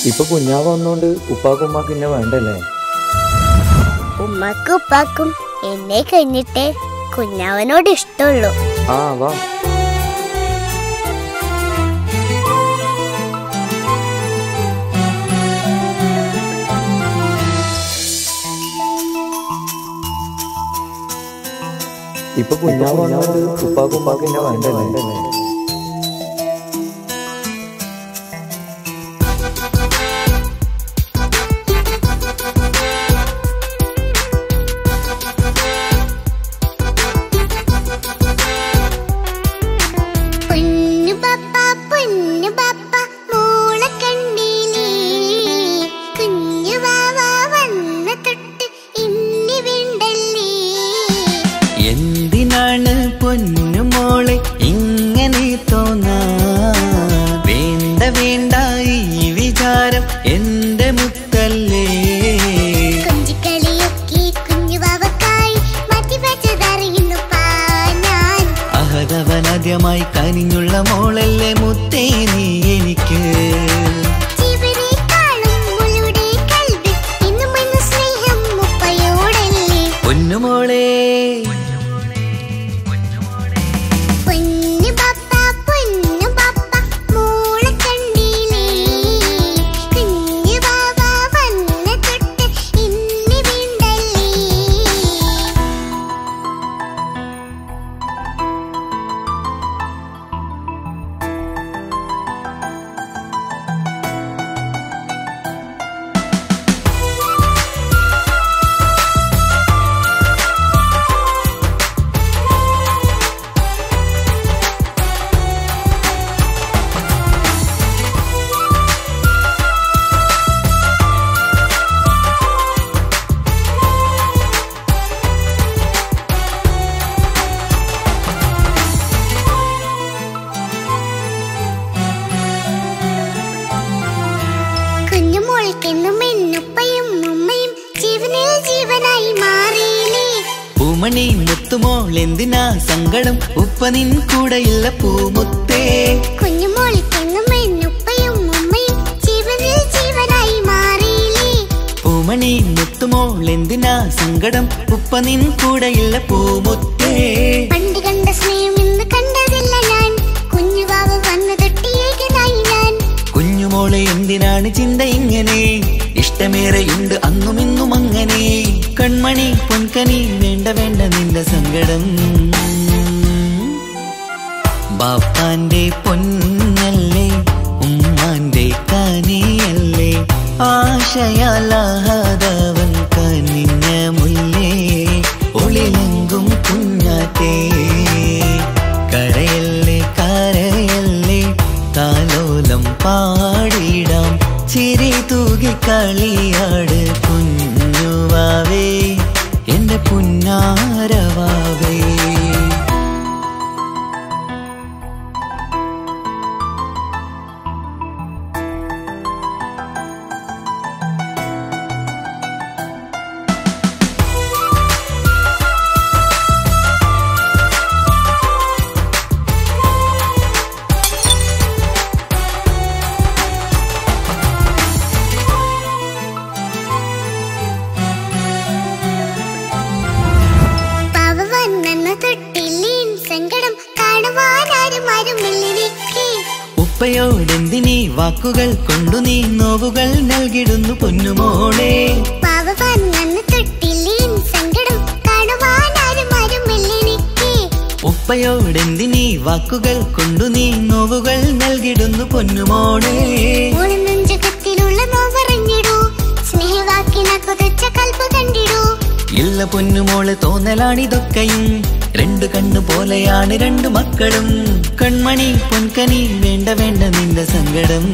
ഇപ്പൊ കുഞ്ഞാവ് വന്നോണ്ട് ഉപ്പാക്കും ഉമ്മാക്കും എന്നെ വേണ്ടല്ലേ ഉമ്മക്കും ഉപ്പാക്കും എന്നെ കഴിഞ്ഞിട്ടേ കുഞ്ഞാവനോട് ഇഷ്ടമുള്ളൂ ആ വാ ഇപ്പൊ കുഞ്ഞാവ് വന്നോണ്ട് ഉപ്പാക്കും ഉമ്മാക്കും എന്നെ വേണ്ടല്ലേ പൊന്നു പപ്പ പൊന്നു പപ്പ മോള കണ്ടില്ലേ കുഞ്ഞു വാവ വന്ന തൊട്ട് ഇന്നി വീണ്ടല്ലേ എന്തിനാണ് പൊന്നുമോളെ ഇങ്ങനെ തോന്നാ വേണ്ട വേണ്ട ഈ വിചാരം എന്റെ മുത്തല്ലേ കൊഞ്ചിക്കളിയൊക്കെ കുഞ്ഞു വാവക്കായി മാറ്റി വെച്ചതറിയുന്നു പാനാൻ അഹതവനാദ്യമായി കനിഞ്ഞുള്ള മോളല്ലേ മുത്തേ നീ എനിക്ക് ജീവനേക്കാളും മുളുടെ കൽബിൽ ഇന്നും ഇന്ന് സ്നേഹം മുപ്പയോടല്ലേ പൊന്നുമോളെ പൊന്നു പപ്പ പൊന്നു പപ്പ മോള കണ്ടില്ലേ കുഞ്ഞു വാവ വന്ന തൊട്ട് ഇന്നി വീണ്ടല്ലേ കുഞ്ഞുമോൾക്കെന്നും എന്നുപ്പയും ഉമ്മയും ജീവനിൽ ജീവനായി മാറിയില്ലേ പൂമണി മുത്തുമോൾ എന്തിനാ സങ്കടം ഉപ്പ നിൻ കൂടെയില്ല പൂമുത്തേ കുഞ്ഞുമോൾക്കെന്നും എന്നുപ്പയും ഉമ്മയും ജീവനിൽ ജീവനായി മാറിയില്ലേ പൂമണി മുത്തുമോൾ എന്തിനാ സങ്കടം ഉപ്പ നിൻ കൂടെയില്ല പൂമുത്തേ പണ്ട് കണ്ട സ്നേഹം ഇന്ന് കണ്ടതില്ല ഞാൻ കുഞ്ഞുവാവ വന്നു തൊട്ടിയേകനായി ഞാൻ കുഞ്ഞുമോളെ എന്തിനാണ് ചിന്ത ഇങ്ങനെ ഇഷ്ടമേറെയുണ്ട് അന്നും ഇന്നും അങ്ങനെ കൺമണി പൊൻകനി വേണ്ട വേണ്ട നിന്റെ സങ്കടം ബാപ്പാന്റെ പൊന്നല്ലേ ഉമ്മാന്റെ കനിയല്ലേ ആശയാലാഹതവൻ കനിഞ്ഞ മുല്ലേ ഒളിലെങ്കും കുഞ്ഞാറ്റേ കരയല്ലേ കരയല്ലേ താലോലം പാടിടാം ചിരി തൂകി കളിയാട് കുഞ്ഞുവാവേ എന്റെ പുന്നാരവാവേ പാവ വന്നെന്ന തൊട്ടില്ലേൻ സങ്കടം കാണുവാൻ ആരും ആരും ഇല്ലെനിക്ക് ഉപ്പയോടെന്തിനീ വാക്കുകൾ കൊണ്ടു നീ നോവുകൾ നൽകിടുന്നു പൊന്നുമോളെ പാവ വന്നെന്ന തൊട്ടില്ലേൻ സങ്കടം കാണുവാൻ ആരും ആരും ഇല്ലെനിക്ക് ഉപ്പയോടെന്തിനീ വാക്കുകൾ കൊണ്ടു നീ നോവുകൾ നൽകിടുന്നു പൊന്നുമോളെ ഓണം നെഞ്ചകത്തിലുള്ള നോവറിഞ്ഞിടൂ സ്നേഹവാക്കിന കൊതച്ച കൽപ്പ് കണ്ടിടൂ ഇല്ല പൊന്നുമോളെ തോന്നലാണിതൊക്കെയും രണ്ടു കണ്ണു പോലെയാണ് രണ്ടു മക്കളും കൺമണി പൊൻകനി വേണ്ട വേണ്ട നിന്റെ സങ്കടം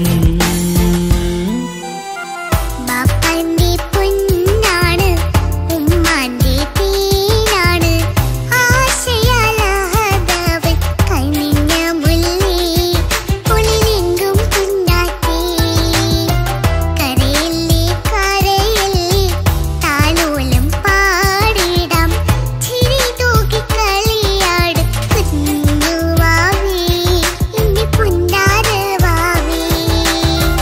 ബാപ്പാന്റെ പൊന്നാണ് ഉമ്മാന്റെ തീനാണ് ആശയാലാഹതവൻ കനിഞ്ഞ മുല്ലേ ഒളിലെങ്കും കുഞ്ഞാറ്റേ കരയല്ലേ കരയല്ലേ താലോലം പാടിടാം ചിരി തൂക്കി കളിയാട് കുഞ്ഞുവാവേ എന്റെ പുന്നാരവാവേ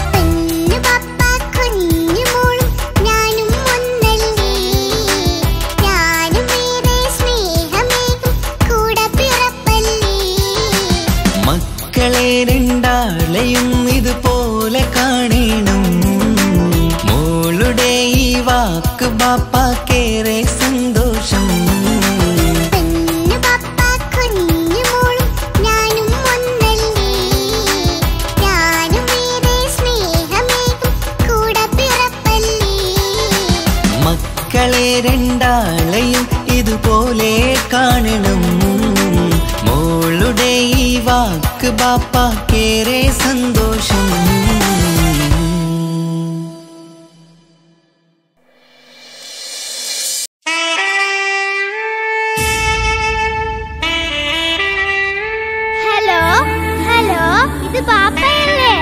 രണ്ടാളെയും ഇതുപോലെ കാണണം മോളുടെ ഈ വാക്ക് ബാപ്പാക്കേറെ സന്തോഷം പെണ്ണു പപ്പ കുഞ്ഞു മോളും ഞാനും ഒന്നല്ലേ ഞാനും ഏറെ സ്നേഹമേകും കൂടെ പിറപ്പല്ലേ മക്കളെ രണ്ടാളെയും ഇതുപോലെ കാണണം മോളുടെ ഈ വാക്ക് ബാപ്പാക്കേറെ സന്തോഷം ഹലോ ഹലോ ഇത് പാപ്പയല്ലേ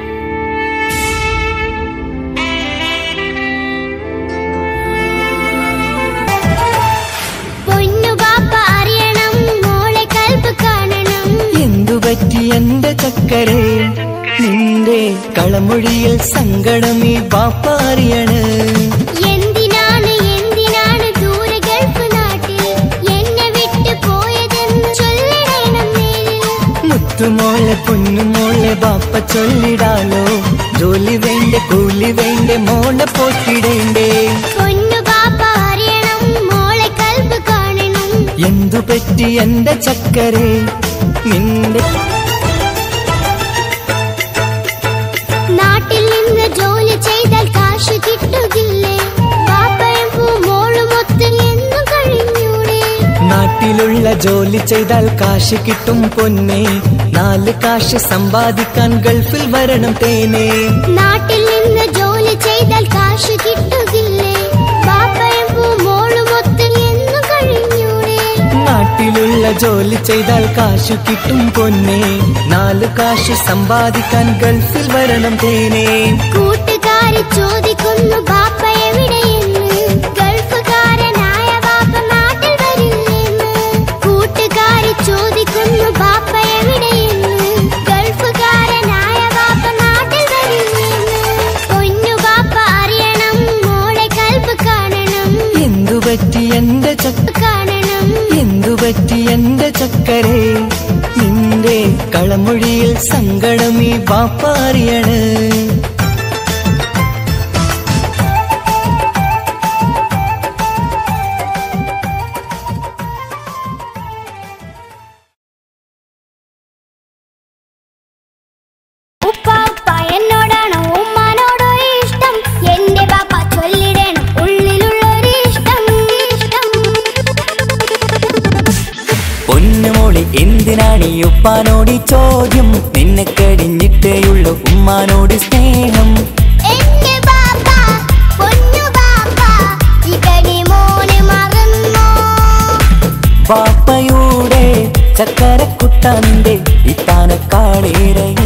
പൊന്നു പാപ്പ അറിയണം മോളെ കൽപ്പ് കാണണം എന്തു പറ്റി എന്റെ ചക്കരെ നിന്റെ കളമൊഴിയിൽ സങ്കടം ഈ ബാപ്പാറിയാണ് എന്തിനാണ് എന്തിനാണ് ദൂരെ ഗൾഫ് നാട്ടിൽ എന്നെ വിട്ട് പോയതെന്ന് ചൊല്ലിടണം നേരിൽ മുത്തുമോളെ പൊന്നുമോളെ ബാപ്പ ചൊല്ലിടാലോ ജോലി വേണ്ട കൂലി വേണ്ട മോളെ പോറ്റിടേണ്ടേ പൊന്നു പാപ്പ അറിയണം മോളെ കൽപ്പ് കാണണം എന്തു പറ്റി എന്റെ ചക്കരെ നിന്റെ നാട്ടിൽ നിന്ന് ജോലി ചെയ്താൽ കാശ് കിട്ടുകില്ലേ പാപ്പയും മോളും ഒത്ത് എന്നും കഴിഞ്ഞൂടെ നാട്ടിലുള്ള ജോലി ചെയ്താൽ കാശ് കിട്ടും പൊന്നെ നാല് കാശ് സമ്പാദിക്കാൻ ഗൾഫിൽ വരണം തേനേ നാട്ടിൽ നിന്ന് ജോലി ചെയ്താൽ കാശ് കിട്ടുകില്ലേ പാപ്പയും മോളും ഒത്ത് എന്നും കഴിഞ്ഞൂടെ നാട്ടിലുള്ള ജോലി ചെയ്താൽ കാശ് കിട്ടും പൊന്നെ നാല് കാശ് സമ്പാദിക്കാൻ ഗൾഫിൽ വരണം തേനേ കൂട്ടുകാരി ചോദിക്കുന്നു ബാപ്പ എവിടെയെന്ന് ഗൾഫുകാരനായ ബാപ്പ നാട്ടിൽ വരില്ലെന്ന് കൂട്ടുകാരി ചോദിക്കുന്നു ബാപ്പ എവിടെയെന്ന് ഗൾഫുകാരനായ ബാപ്പ നാട്ടിൽ വരില്ലെന്ന് പൊന്നു ബാപ്പ അറിയണം മോളെ കൽപ്പ് കാണണം എന്തു പറ്റി എന്റെ ചക്ക കാണണം എന്തു പറ്റി എന്റെ ചക്കരെ നിന്റെ കളമൊഴിയിൽ സങ്കടം ഈ ബാപ്പാറിയാണ് ഉപ്പ ഉപ്പ എന്നോടാണോ ഉമ്മാനോടോ ഇഷ്ടം എന്റെ ബാപ്പ ചൊല്ലിടണം ഉള്ളിലുള്ളൊരു ഇഷ്ടം ഇഷ്ടം പൊന്നുമോളി എന്തിനാണ് ഈ ഉപ്പാനോട് ഈ ചോദ്യം നിന്നെ കഴിഞ്ഞിട്ടേയുള്ളൂ ഉമ്മാനോട് സ്നേഹം എന്റെ ബാപ്പ പൊന്നു ബാപ്പ ഇകടി മോനെ മറന്നോ ബാപ്പയുടെ ചക്കരക്കുട്ട നിന്റെ ഇത്താനക്കാളേറെ